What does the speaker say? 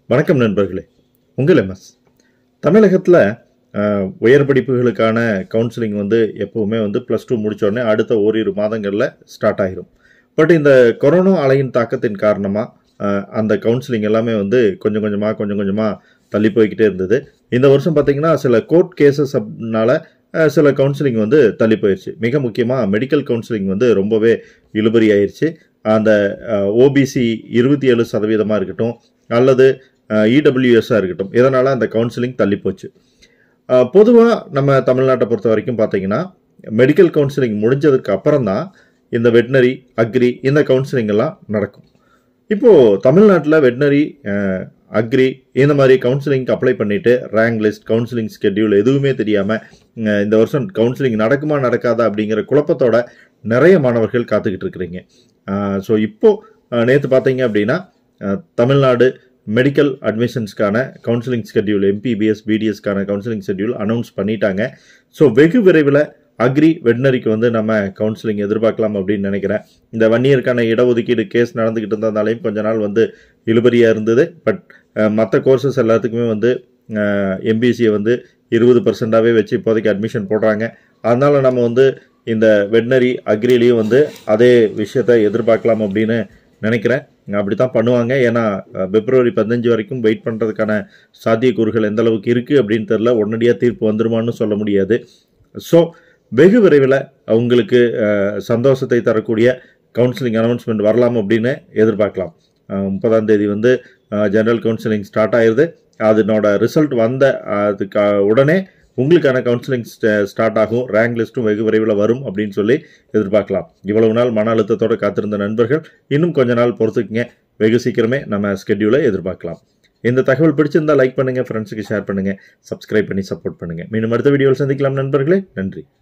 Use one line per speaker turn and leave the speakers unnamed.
வணக்கம் நண்பர்களே உங்கள் எம்எஸ் தமிழகத்தில் உயர் படிப்புகளுக்கான கவுன்சிலிங் வந்து எப்போவுமே வந்து ப்ளஸ் டூ உடனே அடுத்த ஓரிரு மாதங்களில் ஸ்டார்ட் ஆகிரும் பட் இந்த கொரோனா அலையின் தாக்கத்தின் காரணமாக அந்த கவுன்சிலிங் எல்லாமே வந்து கொஞ்சம் கொஞ்சமாக கொஞ்சம் கொஞ்சமாக தள்ளி போய்கிட்டே இருந்தது இந்த வருஷம் பார்த்தீங்கன்னா சில கோர்ட் கேசஸ் அப்படினால அஹ், சில கவுன்சிலிங் வந்து தள்ளி போயிடுச்சு மிக முக்கியமாக மெடிக்கல் கவுன்சிலிங் வந்து ரொம்பவே இழுபறி ஆயிடுச்சு அந்த ஓபிசி இருபத்தி ஏழு சதவீதமாக இருக்கட்டும் அல்லது இடபிள்யூஎஸ்ஸாக இருக்கட்டும் இதனால் அந்த கவுன்சிலிங் தள்ளி போச்சு பொதுவாக நம்ம தமிழ்நாட்டை பொறுத்த வரைக்கும் பார்த்தீங்கன்னா மெடிக்கல் கவுன்சிலிங் முடிஞ்சதுக்கு அப்புறம் தான் இந்த வெட்னரி அக்ரி இந்த கவுன்சிலிங் எல்லாம் நடக்கும் இப்போது தமிழ்நாட்டில் வெட்னரி அக்ரி இந்த மாதிரி கவுன்சிலிங்க்கு அப்ளை பண்ணிட்டு ரேங்க் லிஸ்ட் கவுன்சிலிங் ஸ்கெட்யூல் எதுவுமே தெரியாமல் இந்த வருஷம் கவுன்சிலிங் நடக்குமா நடக்காதா அப்படிங்கிற குழப்பத்தோட நிறைய மாணவர்கள் காத்துக்கிட்டு இருக்கிறீங்க ஸோ இப்போ நேற்று பார்த்தீங்க அப்படின்னா அஹ், தமிழ்நாடு மெடிக்கல் அட்மிஷன்ஸ்க்கான கவுன்சிலிங் ஸ்கெட்யூல் எம்பிபிஎஸ் பிடிஎஸ்க்கான கவுன்சிலிங் ஷெட்யூல் அனௌன்ஸ் பண்ணிட்டாங்க ஸோ வெகு விரைவில் அக்ரி வெட்னரிக்கு வந்து நம்ம கவுன்சிலிங் எதிர்பார்க்கலாம் அப்படின்னு நினைக்கிறேன் இந்த ஒன் இயருக்கான இடஒதுக்கீடு கேஸ் நடந்துக்கிட்டு இருந்ததாலையும் கொஞ்ச நாள் வந்து இழுபறியாக இருந்தது பட் மற்ற கோர்சஸ் எல்லாத்துக்குமே வந்து எம்பிசியை வந்து இருபது பர்சன்டாகவே வச்சு இப்போதைக்கு அட்மிஷன் போடுறாங்க அதனால் நம்ம வந்து இந்த வெட்னரி அக்ரிலையும் வந்து அதே விஷயத்தை எதிர்பார்க்கலாம் அப்படின்னு நினைக்கிறேன் அப்படி தான் பண்ணுவாங்க ஏன்னா அஹ், பிப்ரவரி பதினஞ்சு வரைக்கும் வெயிட் பண்ணுறதுக்கான சாத்தியக்கூறுகள் எந்த அளவுக்கு இருக்குது அப்படின்னு தெரில உடனடியாக தீர்ப்பு வந்துருமான்னு சொல்ல முடியாது ஸோ வெகு விரைவில் அவங்களுக்கு அஹ், சந்தோஷத்தை தரக்கூடிய கவுன்சிலிங் அனௌன்ஸ்மெண்ட் வரலாம் அப்படின்னு எதிர்பார்க்கலாம் அஹ், முப்பதாம் தேதி வந்து ஜெனரல் கவுன்சிலிங் ஸ்டார்ட் ஆயிருது அதனோட ரிசல்ட் வந்த அதுக்கு உடனே உங்களுக்கான கவுன்சிலிங் ஸ்டார்ட் ஆகும் ரேங்க் லிஸ்ட்டும் வெகு விரைவில் வரும் அப்படின்னு சொல்லி எதிர்பார்க்கலாம் இவ்வளவு நாள் மன அழுத்தத்தோட காத்திருந்த நண்பர்கள் இன்னும் கொஞ்ச நாள் பொறுத்துக்குங்க வெகு சீக்கிரமே நம்ம ஸ்கெட்யூலை எதிர்பார்க்கலாம் இந்த தகவல் பிடிச்சிருந்தா லைக் பண்ணுங்க ஃப்ரெண்ட்ஸுக்கு ஷேர் பண்ணுங்க சப்ஸ்கிரைப் பண்ணி சப்போர்ட் பண்ணுங்க மீண்டும் அடுத்த வீடியோவில் சந்திக்கலாம் நண்பர்களே நன்றி